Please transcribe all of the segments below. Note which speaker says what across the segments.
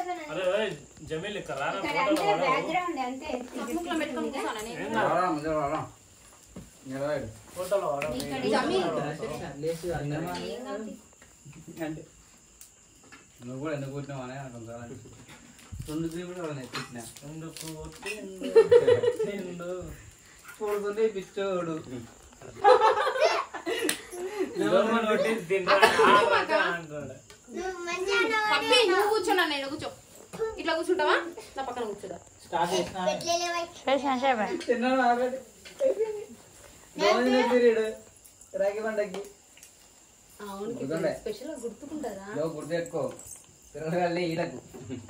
Speaker 1: అరే ఓయ్, జమీల్ ఇక్కడ రారా
Speaker 2: ఇక్కడ
Speaker 1: ఫోటోలో
Speaker 2: అంతే
Speaker 1: వాడు.
Speaker 2: బ్యాక్గ్రౌండ్ అంతే
Speaker 3: ముక్కులో పెట్టుకొని కూర్చోనా నేను?
Speaker 1: ఏం కాదు.
Speaker 4: రావడం ముందు రావడం నిలబడు
Speaker 1: ఫోటోలో వాడు.
Speaker 2: ఇక్కడ
Speaker 3: జమీల్.
Speaker 4: లేచి అంటే నువ్వు కూడా ఎందుకు కూర్చున్నావు అని అనుకుంటా రెండు తీపుడు వాళ్ళని ఎత్తిన
Speaker 1: ఎందుకు తిండు, తిండు.
Speaker 4: చూడుతుంటే పిచ్చోడు
Speaker 1: గవర్నమెంట్ కొట్టి తింటారా? ఆ రకం అంటాడు.
Speaker 3: పప్పి, నువ్వు కూర్చోనా నేను కూర్చో ఇట్లా కూర్చుంటావా నా పక్కన కూర్చోదా
Speaker 4: స్టార్ట్ చేసిన
Speaker 2: పేషెంట్ చెప్పండి
Speaker 4: తిన్నాను ఆల్రెడీ పీరియడ్ రాగి పండగకి
Speaker 3: అవును
Speaker 4: గుర్తుండే.
Speaker 3: స్పెషల్ గుర్తుకుంటారా
Speaker 4: లో గుర్తెట్టుకో పిల్లలు ఈలకు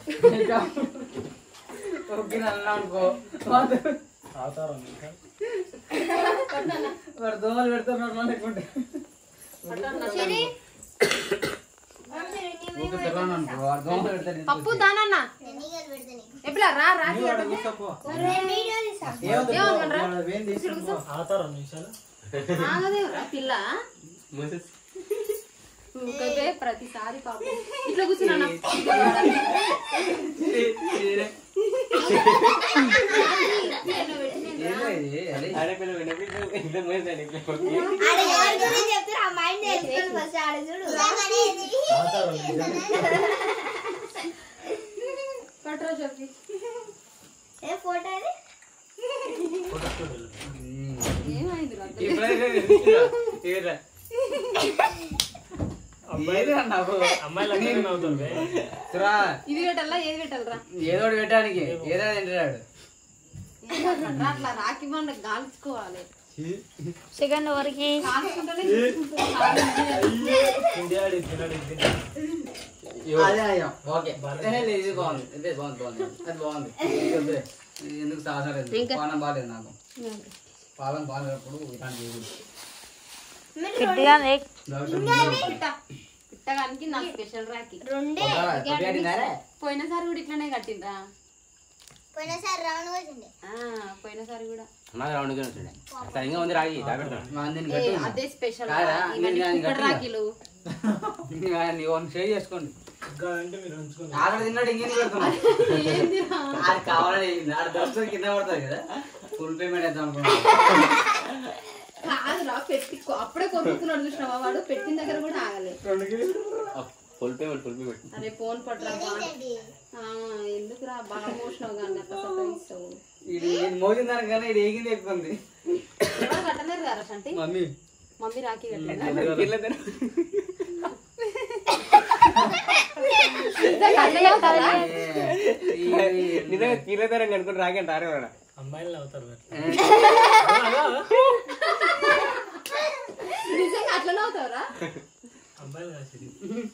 Speaker 4: ఓకే అన్నా అనుకో
Speaker 1: తాగుతారా ఇంకా?
Speaker 4: వాడు దోమలు పెడుతున్నారు అనుకుంటే ఊరికే పిల్లలు అనుకో వాడు దోమలు పెడతారు
Speaker 3: పప్పు దానన్న ఎప్పుడు రా రా
Speaker 1: తాగుతారా నిమిషాలు
Speaker 3: ఆగదేవరా పిల్ల ఊరికే ప్రతిసారి పాపం ఇట్లా కూర్చున్నా
Speaker 4: అరే
Speaker 1: తాగుతారా నిమిషాలు?
Speaker 3: పట్రా చెప్పి
Speaker 2: ఫోటో అది
Speaker 1: ఫోటో స్టూడియోలో.
Speaker 3: ఏమైంది రా
Speaker 4: ఏది అన్నావు
Speaker 1: అమ్మాయిలు అందరూ నవ్వుతారు బే.
Speaker 4: తురా
Speaker 3: ఇది పెట్టాలా ఏది పెట్టాలరా
Speaker 4: ఏదో ఒకటి పెట్టడానికి ఏదో తింటాడు
Speaker 3: రా అట్లా రాకి బండ గాల్చుకోవాలి
Speaker 2: సెకండ్ వరకు
Speaker 3: కాల్చుకుంటేనే తీసుకుంటారు.
Speaker 1: తిండాడు, తిన్నాడు, తిన్నాడు.
Speaker 4: అదే అయ్యా ఓకే ఏ, లేదు, ఇది బాగుంది ఇదే బాగుంది బాగుంది అది బాగుంది ఇది వద్దులే. ఇది ఎందుకు సాగలేదు పానం బాగాలేదు నాకు పాలం బాగాలేనప్పుడు ఇలాంటి చేయకూడదు.
Speaker 2: గట్టిగా లేక్
Speaker 3: పిట్ట పిట్టగానికి నాకు స్పెషల్ రాకి
Speaker 2: రెండే
Speaker 4: ఒక కొద్దిగా తిన్నారా?
Speaker 3: పోయినసారి కూడా ఇట్లానే కట్టిండ్రా
Speaker 2: పోయినసారి రౌండ్ వచ్చింది
Speaker 3: ఆ, పోయినసారి కూడా
Speaker 5: నాకు రౌండ్ గా ఉంటుంది సరిగా ఉంది రాగి దాపెడతాను
Speaker 4: మా అందరిని
Speaker 3: ఏ,
Speaker 4: గట్టి ఉన్నా.
Speaker 3: అదే స్పెషల్
Speaker 4: కాదా?
Speaker 3: ఇవన్నీ
Speaker 4: నేను దాన్ని
Speaker 3: కుక్కడి
Speaker 4: గట్టిగా.
Speaker 3: రాఖీలు
Speaker 4: ఇంకా నీ ఓన్ షేర్ చేసుకోండి
Speaker 1: ఇంకా అంటే మీరు ఉంచుకోండి.
Speaker 4: ఆకలి తిన్నాడు ఇంకేం పెడుతున్నా
Speaker 3: ఏందిరా?
Speaker 4: అది కావాలని ఆడ దోస్తులు కింద పడతాయి కదా ఫుల్ పేమెంట్ వేద్దాం అనుకున్నా
Speaker 3: కాదురా పెట్టి అప్పుడే కొనుక్కుతున్నాడు చూసినావా వాడు పెట్టిన దగ్గర కూడా ఆగలేదు
Speaker 5: ఫుల్ పేమెంట్ ఫుల్ పేమెంట్
Speaker 3: అరే ఫోన్ పట్టరా బా ఆ, ఎందుకురా బాగా మోసినావు కానీ అట్లా సతాయిస్తావు
Speaker 4: ఇది నేను మోసిన దానికన్నా ఇది ఏగింది ఎక్కువ ఉంది
Speaker 3: ఎవరు కట్టలేరు కదా సంటి
Speaker 4: మమ్మీ
Speaker 3: మమ్మీ రాఖీ కట్టలేదా
Speaker 5: నిజంగా కీలతారని అనుకుని రాగి అంటారు ఎవరైనా
Speaker 1: అమ్మాయిలు నవ్వుతారు బే.
Speaker 3: నిజంగా అట్లనే అవుతావురా
Speaker 1: అమ్మాయిలు కాదు ఇది.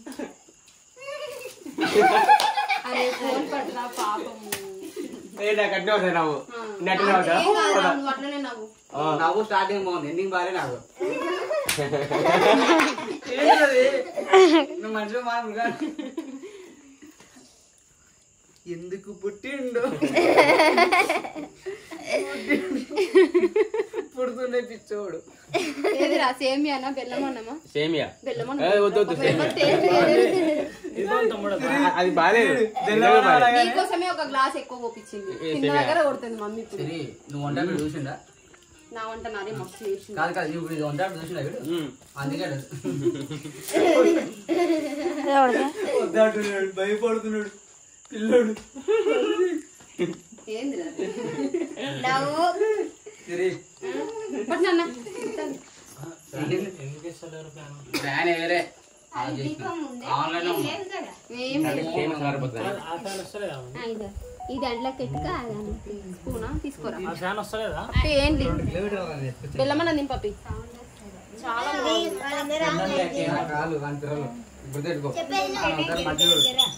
Speaker 3: అరే ఫోన్ పట్టరా పాపము
Speaker 5: ఏ నాకు అట్నే అవుతాయి నవ్వు
Speaker 3: ఆ,
Speaker 5: నేను అట్నే
Speaker 3: నాకు ఏం కాదురా,
Speaker 5: అవుతా
Speaker 3: నువ్వు అట్లనే నవ్వు
Speaker 4: నవ్వు స్టార్టింగ్ బాగుంది ఎండింగ్ బాగాలే నాకు ఏంటది? నువ్వు మంచిగా మాట్లాడు ఎందుకు పుట్టిండు పుడుతుండే పిచ్చోడు
Speaker 3: ఏదిరా సేమియానా బెల్లం అన్నమా
Speaker 5: సేమియా
Speaker 3: బెల్లం
Speaker 5: ఏ, వద్దు వద్దు సేమియా
Speaker 1: ఇదిగో తమ్ముడు
Speaker 5: అది బాగాలేదు నిజంగా బాగాలేదు.
Speaker 3: నీకోసమే ఒక గ్లాస్ ఎక్కువ పోపించింది
Speaker 5: ఏ,
Speaker 3: కింద దగ్గర కొడుతుంది మమ్మీ ఇప్పుడు
Speaker 4: సరే నువ్వు వంట వీడు చూసిండా
Speaker 3: నా వంట నాదే మస్తు చేసింది
Speaker 4: కాదు కాదు ఇప్పుడు ఇది వంట చూసిండా వీడు
Speaker 5: ఉమ్.
Speaker 4: అందుకే భయపడుతున్నాడు పిల్లోడు
Speaker 3: ఏందిరా
Speaker 4: సరే
Speaker 3: పట్టు నాన్న.
Speaker 1: ఎందుకు ఇస్తలేరు ఫ్యాన్?
Speaker 4: ఫ్యాన్ వేరే ఆన్లైన్ లో
Speaker 3: ఏం
Speaker 5: అంటే ఫేమస్ మారిపోతుంది
Speaker 1: ఆ ఫ్యాన్ వస్తలేదా
Speaker 3: ఈ దాంట్లో పెట్టుక స్పూనా తీసుకోరా
Speaker 1: ఆ ఫ్యాన్ వస్తలేదా
Speaker 3: పప్పి ఏం లేదు బెల్లమన్న నింపప్పి చాలా
Speaker 4: కాలు వాని పిల్లలు ఇప్పుడు తెచ్చుకో మధ్యలో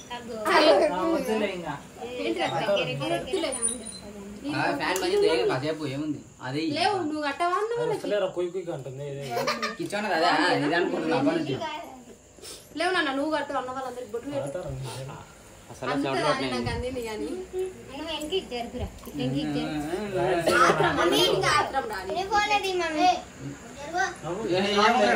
Speaker 4: ఫ్యాన్ మంచిది కాసేపు ఏముంది అది
Speaker 3: లేవు నువ్వు కట్టవా అన్న వాళ్ళకి
Speaker 1: వస్తలేరా కుయ్ కుయ్ అంటుంది ఇదే.
Speaker 4: కిచెన్ కదా ఇది అనుకుంటున్నా అప్పటి నుంచి
Speaker 3: లేవు నాన్న నువ్వు కట్టవు అన్న వాళ్ళందరికి బొట్టు పెట్టు
Speaker 1: తాగుతారా నిమిషాలు?
Speaker 5: అసలు
Speaker 3: అంతే
Speaker 5: సౌండ్
Speaker 3: అని నాకు అందింది కానీ
Speaker 2: వెనక్కి జరుగురా వెనక్కి
Speaker 3: ఆత్రం మమ్మీ ఇంకా ఆత్రం రాని
Speaker 2: మమ్మీ
Speaker 1: నవ్వు.
Speaker 4: ఏ- ఏం